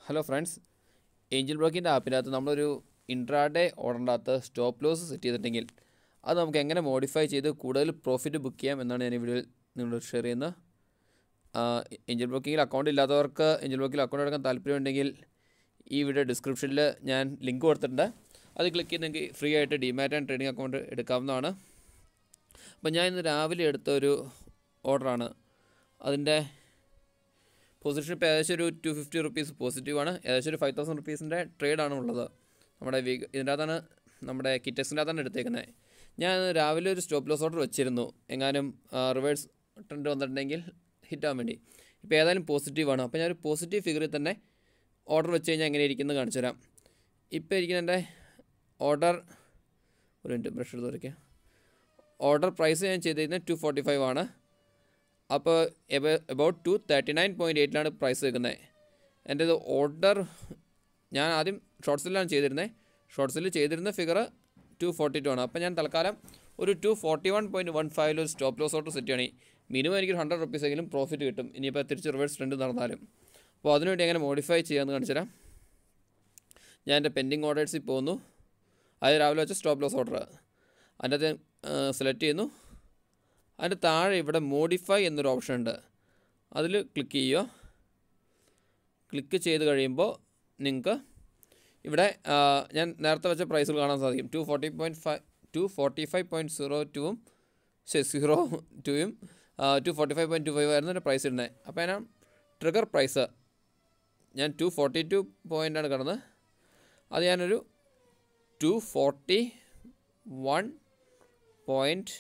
hello friends Angel ബ്രോക്കിൻ്റെ ആപ്പിനകത്ത് നമ്മളൊരു ഇൻട്രാഡേ ഓർഡറിൻ്റെ അകത്ത് സ്റ്റോപ്പ് ലോസ് സെറ്റ് ചെയ്തിട്ടുണ്ടെങ്കിൽ അത് നമുക്ക് എങ്ങനെ മോഡിഫൈ ചെയ്ത് കൂടുതൽ പ്രോഫിറ്റ് ബുക്ക് ചെയ്യാം എന്നാണ് ഞാൻ ഈ വീഡിയോയിൽ നിങ്ങളോട് ഷെയർ ചെയ്യുന്നത് ഏഞ്ചൽ ബ്രോക്കിങ്ങിൽ അക്കൗണ്ട് ഇല്ലാത്തവർക്ക് ഏഞ്ചൽ ബ്രോക്കിൽ അക്കൗണ്ട് എടുക്കാൻ താല്പര്യമുണ്ടെങ്കിൽ ഈ വീഡിയോ ഡിസ്ക്രിപ്ഷനിൽ ഞാൻ ലിങ്ക് കൊടുത്തിട്ടുണ്ട് അത് ക്ലിക്ക് ചെയ്ത് നിങ്ങൾക്ക് ഫ്രീ ആയിട്ട് ഡിമാറ്റ് ആൻഡ് ട്രേഡിംഗ് അക്കൗണ്ട് എടുക്കാവുന്നതാണ് അപ്പോൾ ഞാൻ ഇന്ന് രാവിലെ എടുത്ത ഒരു ഓർഡറാണ് അതിൻ്റെ പൊസിഷൻ ഇപ്പോൾ ഏകദേശം ഒരു ടു ഫിഫ്റ്റി റുപ്പീസ് പോസിറ്റീവാണ് ഏകദേശം ഒരു ഫൈവ് തൗസൻഡ് റുപ്പീസിൻ്റെ ട്രേഡാണ് ഉള്ളത് നമ്മുടെ വീക്ക് ഇതിൻ്റെ അകത്താണ് നമ്മുടെ കിറ്റക്സിൻ്റെ അകത്താണ് എടുത്തേക്കുന്നത് ഞാൻ രാവിലെ ഒരു സ്റ്റോപ്പ് ലോസ് ഓർഡർ വെച്ചിരുന്നു എങ്ങാനും റിവേഴ്സ് ട്രെൻഡ് വന്നിട്ടുണ്ടെങ്കിൽ ഹിറ്റാൻ വേണ്ടി ഇപ്പോൾ ഏതായാലും പോസിറ്റീവാണ് അപ്പോൾ ഞാനൊരു പോസിറ്റീവ് ഫിഗറിൽ തന്നെ ഓർഡർ വെച്ച് കഴിഞ്ഞാൽ എങ്ങനെ ഇരിക്കുന്നത് കാണിച്ചു തരാം ഇപ്പോൾ ഇരിക്കുന്ന എൻ്റെ ഓർഡർ ഒരു മിനിറ്റ് ബ്രഷ് എടുത്ത് വരയ്ക്കുക ഓർഡർ പ്രൈസ് ഞാൻ ചെയ്തിരുന്നത് ടു ഫോർട്ടി ഫൈവ് ആണ് അപ്പോൾ about two thirty nine point എയ്റ്റിലാണ് പ്രൈസ് വെക്കുന്നത് എൻ്റെ ഇത് ഓർഡർ ഞാൻ ആദ്യം ഷോർട്ട്സിലാണ് ചെയ്തിരുന്നത് ഷോർട്ട്സിൽ ചെയ്തിരുന്ന ഫിഗർ ടു ഫോർട്ടി ടു ആണ് അപ്പോൾ ഞാൻ തൽക്കാലം ഒരു two forty one point one ഫൈവിൽ ഒരു സ്റ്റോപ്പ് ലോസ് ഓർഡർ സെറ്റ് ചെയ്യണേ മിനിമം എനിക്ക് ഹൺഡ്രഡ് റുപ്പീസ് എങ്കിലും പ്രോഫിറ്റ് കിട്ടും ഇനിയിപ്പോൾ തിരിച്ച് റിവേഴ്സ് ട്രെൻഡ് നടന്നാലും അപ്പോൾ അതിനുവേണ്ടി എങ്ങനെ മോഡിഫൈ ചെയ്യാമെന്ന് കാണിച്ചു തരാം ഞാൻ എൻ്റെ പെൻഡിങ് ഓർഡേഴ്സിൽ പോകുന്നു അത് രാവിലെ വെച്ച സ്റ്റോപ്പ് ലോസ് ഓർഡർ അതിൻ്റെ അകത്ത് സെലക്ട് ചെയ്യുന്നു അതിൻ്റെ താഴെ ഇവിടെ മോഡിഫൈ എന്നൊരു ഓപ്ഷൻ ഉണ്ട് അതിൽ ക്ലിക്ക് ചെയ്യുക ക്ലിക്ക് ചെയ്ത് കഴിയുമ്പോൾ നിങ്ങൾക്ക് ഇവിടെ ഞാൻ നേരത്തെ വെച്ച പ്രൈസുകൾ കാണാൻ സാധിക്കും two forty point five two forty five point zero ടുവും സീറോ ടുവും two forty five point two five ആയിരുന്നു എൻ്റെ പ്രൈസ് ഇടുന്നത് അപ്പോൾ ഞാൻ ട്രിഗർ പ്രൈസ് ഞാൻ ടു ഫോർട്ടി ടു പോയിൻ്റാണ് കിടന്നത് അത് ഞാനൊരു two forty one point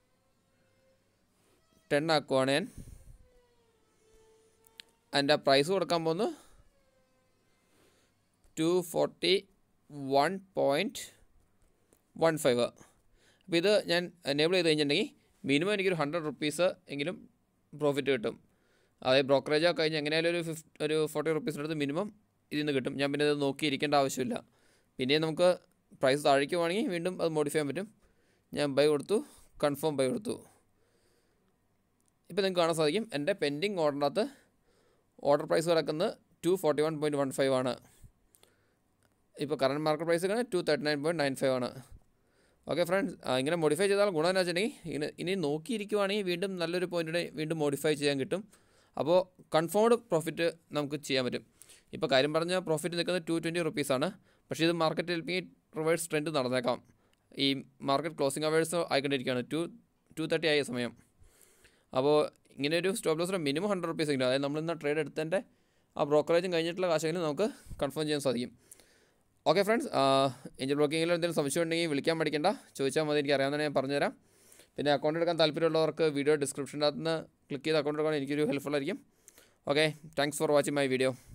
ten ആക്കുവാണ് ഞാൻ അതിൻ്റെ പ്രൈസ് കൊടുക്കാൻ പോകുന്നു two forty one point one five അപ്പോൾ ഇത് ഞാൻ എനേബിൾ ചെയ്ത് കഴിഞ്ഞിട്ടുണ്ടെങ്കിൽ മിനിമം എനിക്കൊരു ഹൺഡ്രഡ് റുപ്പീസ് എങ്കിലും പ്രോഫിറ്റ് കിട്ടും അതായത് ബ്രോക്കറേജ് ഒക്കെ കഴിഞ്ഞ് എങ്ങനെയായാലും ഒരു ഫിഫ് ഒരു ഫോർട്ടി റുപ്പീസിൻ്റെ അടുത്ത് മിനിമം ഇതിൽ നിന്ന് കിട്ടും ഞാൻ പിന്നെ ഇത് നോക്കി ഇരിക്കേണ്ട ആവശ്യമില്ല പിന്നെ നമുക്ക് പ്രൈസ് താഴേക്ക് വേണമെങ്കിൽ വീണ്ടും അത് മോഡിഫൈ ചെയ്യാൻ പറ്റും ഞാൻ ബൈ കൊടുത്തു കൺഫേം ബൈ കൊടുത്തു ഇപ്പോൾ നിങ്ങൾക്ക് കാണാൻ സാധിക്കും എൻ്റെ പെൻഡിങ് ഓർഡറിനകത്ത് ഓർഡർ പ്രൈസ് കിടക്കുന്നത് two forty one point one five ആണ് ഇപ്പോൾ കറണ്ട് മാർക്കറ്റ് പ്രൈസ് ഒക്കെ two thirty nine point nine five ആണ് ഓക്കെ ഫ്രണ്ട്സ് ഇങ്ങനെ മോഡിഫൈ ചെയ്താൽ ഗുണം എന്ന് വെച്ചിട്ടുണ്ടെങ്കിൽ ഇനി ഇനി നോക്കിയിരിക്കുവാണെങ്കിൽ വീണ്ടും നല്ലൊരു പോയിൻറ്റിനെ വീണ്ടും മോഡിഫൈ ചെയ്യാൻ കിട്ടും അപ്പോൾ കൺഫേംഡ് പ്രോഫിറ്റ് നമുക്ക് ചെയ്യാൻ പറ്റും ഇപ്പോൾ കാര്യം പറഞ്ഞാൽ പ്രോഫിറ്റ് നിൽക്കുന്നത് ടു ട്വൻറ്റി റുപ്പീസാണ് പക്ഷേ ഇത് മാർക്കറ്റിൽ ഈ റിവേഴ്സ് ട്രെൻഡ് നടന്നേക്കാം ഈ മാർക്കറ്റ് ക്ലോസിംഗ് അവേഴ്സ് ആയിക്കൊണ്ടിരിക്കുകയാണ് ടു ടു തേർട്ടി ആയ സമയം അപ്പോൾ ഇങ്ങനെ ഒരു സ്റ്റോപ്പ് ലോസിന് മിനിമം ഹൺഡ്രഡ് റുപ്പീസ് എങ്കിലും അതായത് നമ്മൾ ഇന്ന് ട്രേഡ് എടുത്തതിൻ്റെ ആ ബ്രോക്കറേജും കഴിഞ്ഞിട്ടുള്ള കാശെങ്കിലും നമുക്ക് കൺഫേം ചെയ്യാൻ സാധിക്കും ഓക്കെ ഫ്രണ്ട്സ് ഏഞ്ചൽ ബ്രോക്കിങ്ങിൽ എന്തെങ്കിലും സംശയം ഉണ്ടെങ്കിൽ വിളിക്കാൻ പഠിക്കേണ്ട ചോദിച്ചാൽ മതി എനിക്ക് അറിയാവുന്ന ഞാൻ പറഞ്ഞുതരാം പിന്നെ അക്കൗണ്ട് എടുക്കാൻ താല്പര്യമുള്ളവർക്ക് വീഡിയോ ഡിസ്ക്രിപ്ഷൻ്റെ അകത്ത് നിന്ന് ക്ലിക്ക് ചെയ്ത് അക്കൗണ്ട് എടുക്കാൻ എനിക്കൊരു ഹെൽപ്ഫുൾ ആയിരിക്കും okay thanks for watching my video